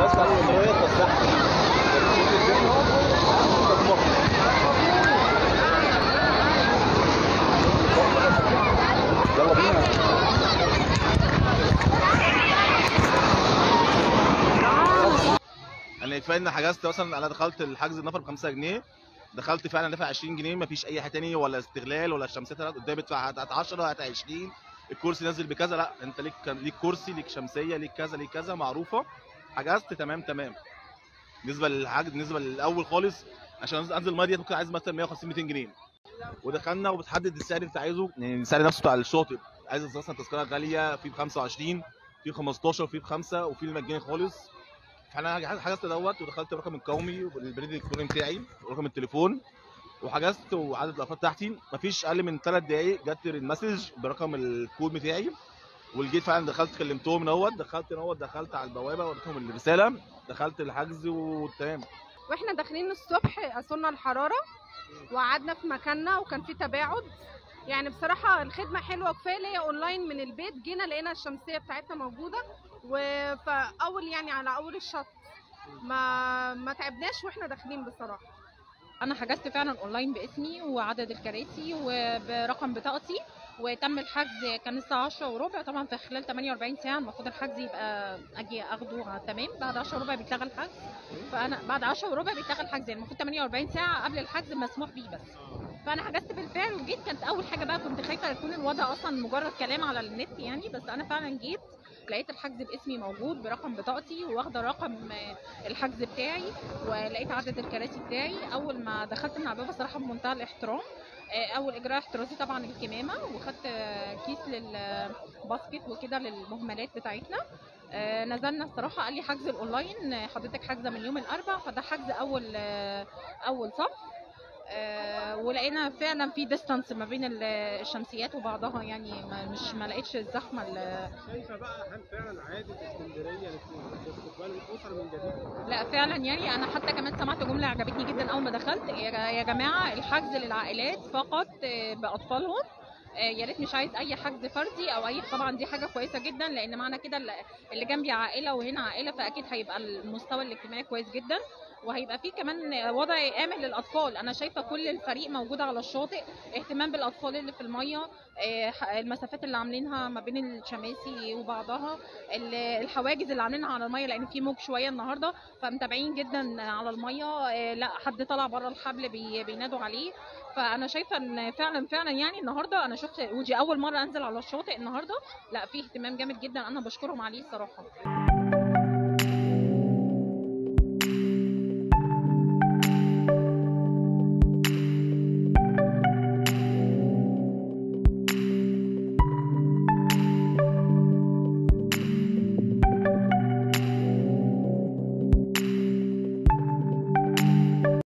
بس على المرايه توسعها يلا بينا انا كفايه ان حجزت مثلا انا دخلت الحجز النفر ب 5 جنيه دخلت فعلا دافع 20 جنيه مفيش اي حاجه تاني ولا استغلال ولا الشمسيه طلعت قدامي ادفع هات 10 هات 20 الكرسي نازل بكذا لا انت ليك كان ليك كرسي ليك شمسيه ليك كذا ليك كذا معروفه حجزت تمام تمام بالنسبه للحجز بالنسبه للاول خالص عشان انزل ميه ديت ممكن عايز مثلا 150 200 جنيه ودخلنا وبتحدد السعر اللي انت عايزه يعني السعر نفسه بتاع الشاطئ عايز مثلا تذكره غاليه في ب 25 في 15 في بخمسه وفي المجاني خالص فانا حجزت دوت ودخلت الرقم القومي والبريد الالكتروني بتاعي ورقم التليفون وحجزت وعدد الافراد بتاعتي مفيش اقل من ثلاث دقائق جت المسج برقم الكود بتاعي والجيت فعلا دخلت كلمتهم من اهوت دخلت من اهوت دخلت على البوابه وريتهم الرساله دخلت الحجز وتمام واحنا داخلين الصبح قصرنا الحراره وقعدنا في مكاننا وكان في تباعد يعني بصراحه الخدمه حلوه كفايه ليا اونلاين من البيت جينا لقينا الشمسيه بتاعتنا موجوده وفاول يعني على اول الشط ما ما تعبناش واحنا داخلين بصراحه انا حجزت فعلا اونلاين باسمي وعدد الكراسي وبرقم بطاقتي وتم الحجز كان الساعه 10 وربع طبعا في خلال 48 ساعه المفروض الحجز يبقى اجي اخده على تمام بعد 10 وربع بيتلغى الحجز فانا بعد 10 وربع بيتلغى الحجز يعني المفروض 48 ساعه قبل الحجز مسموح بيه بس فانا حجزت بالفعل وجيت كانت اول حاجه بقى كنت خايفه يكون الوضع اصلا مجرد كلام على النت يعني بس انا فعلا جيت لقيت الحجز باسمي موجود برقم بطاقتي واخده رقم الحجز بتاعي ولقيت عدد الكراسي بتاعي اول ما دخلت من على الباب الصراحه بمنتهى الاحترام اول اجراء احترازي طبعا الكمامه وخدت كيس للباسكت وكده للمهملات بتاعتنا نزلنا الصراحه قال لي حجز الاونلاين حضرتك حاجزه من يوم الاربعاء فده حجز اول اول صف آه ولقينا فعلا في ديستانس ما بين الشمسيات وبعضها يعني ما مش ما لقيتش الزحمه شايفه بقى هل فعلا عادت اسكندريه لاستقبال الاسر من جديد؟ لا فعلا يعني انا حتى كمان سمعت جمله عجبتني جدا اول ما دخلت يا جماعه الحجز للعائلات فقط باطفالهم يا ريت مش عايز اي حجز فردي او اي طبعا دي حاجه كويسه جدا لان معنى كده اللي جنبي عائله وهنا عائله فاكيد هيبقى المستوى الاجتماعي كويس جدا وهيبقى في كمان وضع امن للاطفال انا شايفه كل الفريق موجود على الشاطئ اهتمام بالاطفال اللي في الميه المسافات اللي عاملينها ما بين الشماسي وبعضها الحواجز اللي عاملينها على الميه لان في موج شويه النهارده فمتابعين جدا على الميه لا حد طلع بره الحبل بينادوا عليه فانا شايفه ان فعلا فعلا يعني النهارده انا شفت ودي اول مره انزل على الشاطئ النهارده لا في اهتمام جامد جدا انا بشكرهم عليه الصراحه